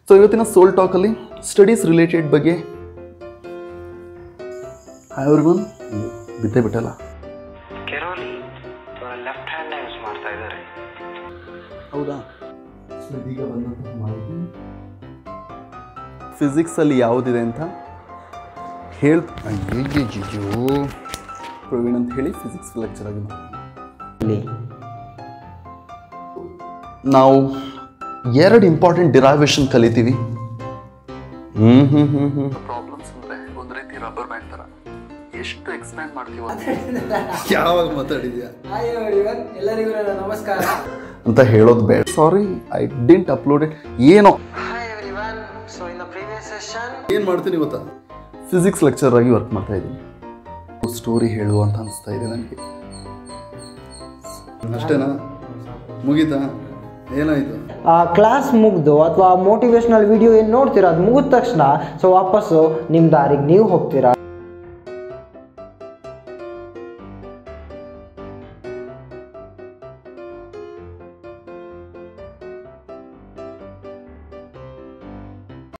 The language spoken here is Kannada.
ಸೊ ಇವತ್ತಿನ ಸೋಲ್ ಟಾಕಲ್ಲಿ ಸ್ಟಡೀಸ್ ರಿಲೇಟೆಡ್ ಬಗ್ಗೆ ಹಾಯ್ ಅವ್ರಿಗನ್ ಬಿದ್ದೇ ಬಿಟ್ಟಲ್ಲ ಕೆರೋಲಿ ಲೆಫ್ಟ್ ಹ್ಯಾಂಡ್ ಯೂಸ್ ಮಾಡ್ತಾ ಇದ್ದಾರೆ ಹೌದಾ ಈಗ ಬಂದಂತಹ ಮಾಹಿತಿ ಫಿಸಿಕ್ಸಲ್ಲಿ ಯಾವುದಿದೆ ಅಂತ ಹೇಳ್ ಅಯ್ಯಯ್ಯಯ್ಯೋ ಪ್ರವೀಣ್ ಅಂತ ಹೇಳಿ ಫಿಸಿಕ್ಸ್ ಲೆಕ್ಚರ್ ಆಗಿ ನಾವು ಎರಡು ಇಂಪಾರ್ಟೆಂಟ್ ಡಿರೈವೇಶನ್ ಕಲಿತೀವಿ ಹ್ಮ್ ಹ್ಮ್ ಹ್ಮ್ ಹ್ಮ್ ಪ್ರಾಬ್ಲಮ್ಸ್ ಅಂದ್ರೆ ಒಂದ್ ರೀತಿ ರಬ್ಬರ್ ಬ್ಯಾಂಡ್ ತರ ಎಷ್ಟು ಎಕ್ಸ್ಪ್ಯಾಂಡ್ ಮಾಡ್ತೀವೋ ಯಾವಾಗ ಮಾತಾಡಿದ್ಯಾ ಹಾಯ್ ಎವ್ರಿವನ್ ಎಲ್ಲರಿಗೂ ನನ್ನ ನಮಸ್ಕಾರ ಅಂತ ಹೇಳೋದು ಬೇಡ sorry I didn't upload it ಏನೋ hi everyone so in the previous session ಏನು ಮಾಡ್ತೀನಿ ಗೊತ್ತಾ ಫಿಸಿಕ್ಸ್ ಲೆಕ್ಚರ್ ಆಗಿ ವರ್ಕ್ ಮಾಡ್ತಾ ಇದ್ದೀನಿ ಸ್ಟೋರಿ ಹೇಳುವ ಅಂತ ಅನಿಸ್ತಾ ಇದೆ ನನಗೆ ಅಷ್ಟೇನಾ ಮುಗೀತಾ ಏನಾಯ್ತು ಆ ಕ್ಲಾಸ್ ಮುಗ್ದು ಅಥವಾ ಮೋಟಿವೇಶನಲ್ ವಿಡಿಯೋ ಏನು ನೋಡ್ತೀರಾ ಅದು ಮುಗಿದ ತಕ್ಷಣ ಸೊ ವಾಪಸ್ಸು ನಿಮ್ಮ ದಾರಿಗೆ ನೀವು ಹೋಗ್ತೀರಾ